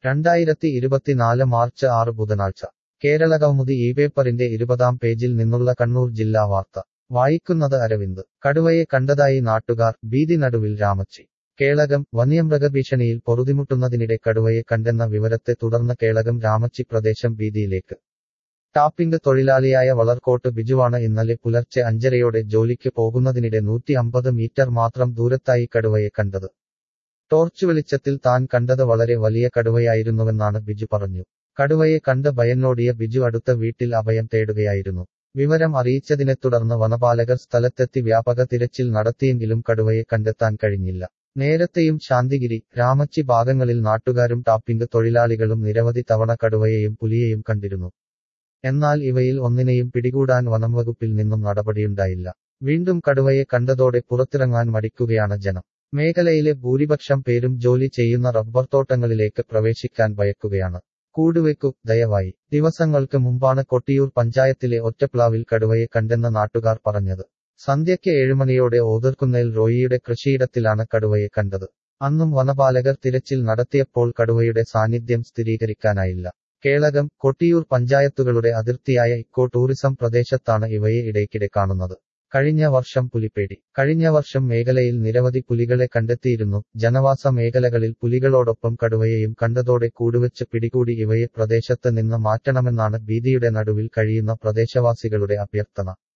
രണ്ടായിരത്തി ഇരുപത്തിനാല് മാർച്ച് ആറ് ബുധനാഴ്ച കേരളകൗമുദി ഈ പേപ്പറിന്റെ ഇരുപതാം പേജിൽ നിന്നുള്ള കണ്ണൂർ ജില്ലാ വാർത്ത വായിക്കുന്നത് അരവിന്ദ് കടുവയെ കണ്ടതായി നാട്ടുകാർ ഭീതി നടുവിൽ രാമച്ചി കേളകം വന്യമൃഗഭീഷണിയിൽ പൊറുതിമുട്ടുന്നതിനിടെ കടുവയെ കണ്ടെന്ന വിവരത്തെ തുടർന്ന് കേളകം രാമച്ചി പ്രദേശം ഭീതിയിലേക്ക് ടാപ്പിംഗ് തൊഴിലാളിയായ വളർക്കോട്ട് ബിജുവാണ് ഇന്നലെ പുലർച്ചെ അഞ്ചരയോടെ ജോലിക്ക് പോകുന്നതിനിടെ നൂറ്റി അമ്പത് മീറ്റർ മാത്രം ദൂരത്തായി കടുവയെ കണ്ടത് ടോർച്ച് വെളിച്ചത്തിൽ താൻ കണ്ടത് വളരെ വലിയ കടുവയായിരുന്നുവെന്നാണ് ബിജു പറഞ്ഞു കടുവയെ കണ്ട് ഭയന്നോടിയ ബിജു അടുത്ത വീട്ടിൽ അഭയം തേടുകയായിരുന്നു വിവരം അറിയിച്ചതിനെ തുടർന്ന് വനപാലകർ സ്ഥലത്തെത്തി വ്യാപക തിരച്ചിൽ നടത്തിയെങ്കിലും കടുവയെ കണ്ടെത്താൻ കഴിഞ്ഞില്ല നേരത്തെയും ശാന്തിഗിരി രാമച്ചി ഭാഗങ്ങളിൽ നാട്ടുകാരും ടാപ്പിംഗ് തൊഴിലാളികളും നിരവധി തവണ കടുവയെയും പുലിയെയും കണ്ടിരുന്നു എന്നാൽ ഇവയിൽ ഒന്നിനെയും പിടികൂടാൻ വനംവകുപ്പിൽ നിന്നും നടപടിയുണ്ടായില്ല വീണ്ടും കടുവയെ കണ്ടതോടെ പുറത്തിറങ്ങാൻ മടിക്കുകയാണ് ജനം മേഖലയിലെ ഭൂരിപക്ഷം പേരും ജോലി ചെയ്യുന്ന റബ്ബർ തോട്ടങ്ങളിലേക്ക് പ്രവേശിക്കാൻ ഭയക്കുകയാണ് കൂടുവെക്കു ദയവായി ദിവസങ്ങൾക്ക് മുമ്പാണ് കൊട്ടിയൂർ പഞ്ചായത്തിലെ ഒറ്റപ്ലാവിൽ കടുവയെ കണ്ടെന്ന് നാട്ടുകാർ പറഞ്ഞത് സന്ധ്യയ്ക്ക് ഏഴുമണിയോടെ ഓതിർക്കുന്നേൽ റോയിയുടെ കൃഷിയിടത്തിലാണ് കടുവയെ കണ്ടത് അന്നും വനപാലകർ തിരച്ചിൽ നടത്തിയപ്പോൾ കടുവയുടെ സാന്നിധ്യം സ്ഥിരീകരിക്കാനായില്ല കേളകം കൊട്ടിയൂർ പഞ്ചായത്തുകളുടെ അതിർത്തിയായ ഇക്കോ ടൂറിസം പ്രദേശത്താണ് ഇവയെ ഇടയ്ക്കിടെ കാണുന്നത് കഴിഞ്ഞ വർഷം പുലിപ്പേടി കഴിഞ്ഞ വർഷം മേഖലയിൽ നിരവധി പുലികളെ കണ്ടെത്തിയിരുന്നു ജനവാസ മേഖലകളിൽ പുലികളോടൊപ്പം കടുവയെയും കണ്ടതോടെ കൂടുവെച്ച് പിടികൂടി ഇവയെ പ്രദേശത്ത് നിന്ന് മാറ്റണമെന്നാണ് ഭീതിയുടെ നടുവിൽ കഴിയുന്ന പ്രദേശവാസികളുടെ അഭ്യർത്ഥന